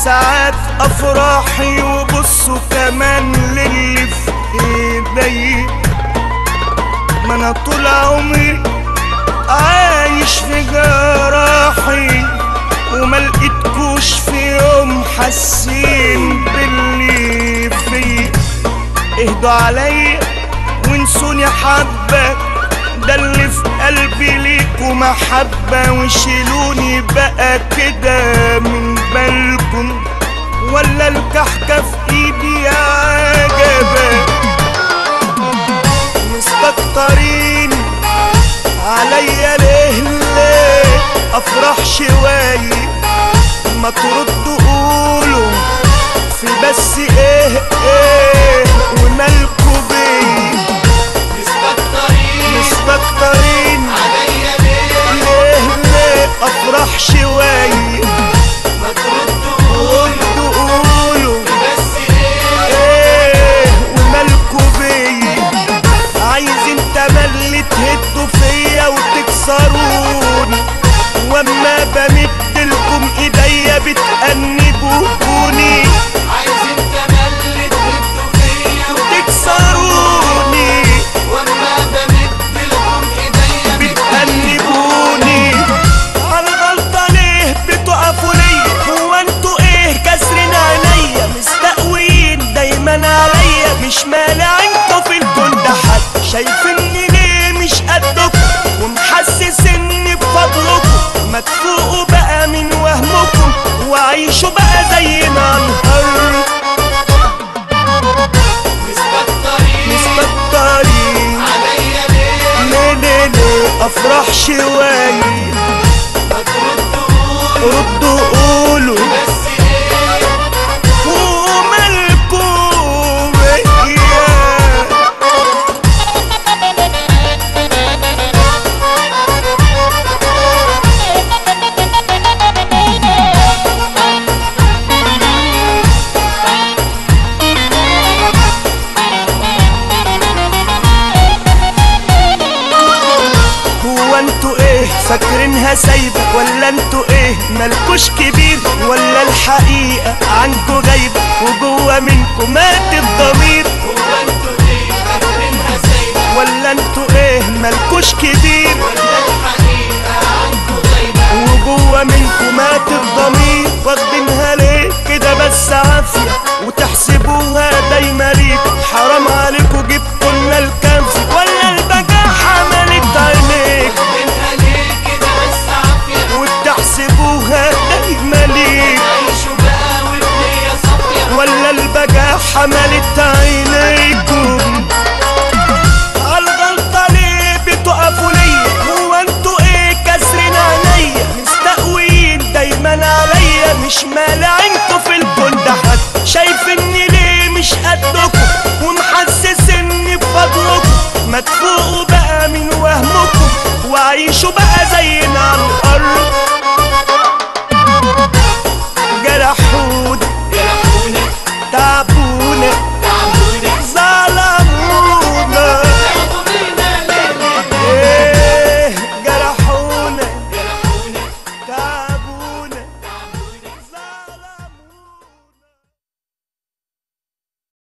ساعات افراحي وبصوا كمان للي في ايدي ما انا طول عمري عايش في جراحي وما لقيتكوش في يوم حاسين باللي فيا اهدوا عليا وانسوني حبة ده اللي في قلبي ليكوا محبة وشيلوني بقى كده من بالكم ولا الكحكة في ايدي عجبة مستكترين عليا ليه ليه افرح شوية ما تردوا قولوا في بس ايه ايه ومالكوا بيه مستكترين ليه ليه افرح شوية ردوا قولوا ايه ومالكوا بيه عايزين تملي تهدوا فيا وتكسروني واما بمد لكم ايديا بتأنبوني عايزين تملي تهدوا فيا تكسروني واما بمد لكم ايديا بتأنبوني على الغلطة ليه بتقفوا ليا هو انتوا ايه كسرين عينيا مستقويين دايما عليا مش مانع انتوا في الكون ده حد شايفيني ليه مش قدكم ومحسسني بفضلكم ما تفوقوا بقى من وهمكم وعيشوا بقى زي ما انهار مستكترين مستكترين عليا ليه ليه ليه ليه افرح شوية ما تردوا ردوا قولوا بس ايه ومالكوا بيا هو انتوا ايه فاكرينها سايبة ولا انتوا ايه مالكوش كبير ولا الحقيقة عنكوا غايبة وجوه منكوا مات الضمير هو انتوا ايه فاكرينها سايبة ولا انتوا ايه مالكوش كبير ولا الحقيقة عنكوا غايبة وجوه منكوا مات الضمير واخدينها ليه كده بس عافية وتحسبوها دايما ليك حرام عليكوا جبتوا لنا الكنز ولا البجاحة مالت عينيك منها ليه كده بس عافية وبتحسبوها دايما ليك عيشوا بقى وبنية صافية ولا البجاحة مالت عينيكم عالغلطة ليه بتقفوا ليا هو انتوا ايه كسرين عينيا مستقويين دايما عليا مش مالع انتوا في الكون ده حد شايفني ليه مش قدكم ومحسسني بفضلكم ما تفوقوا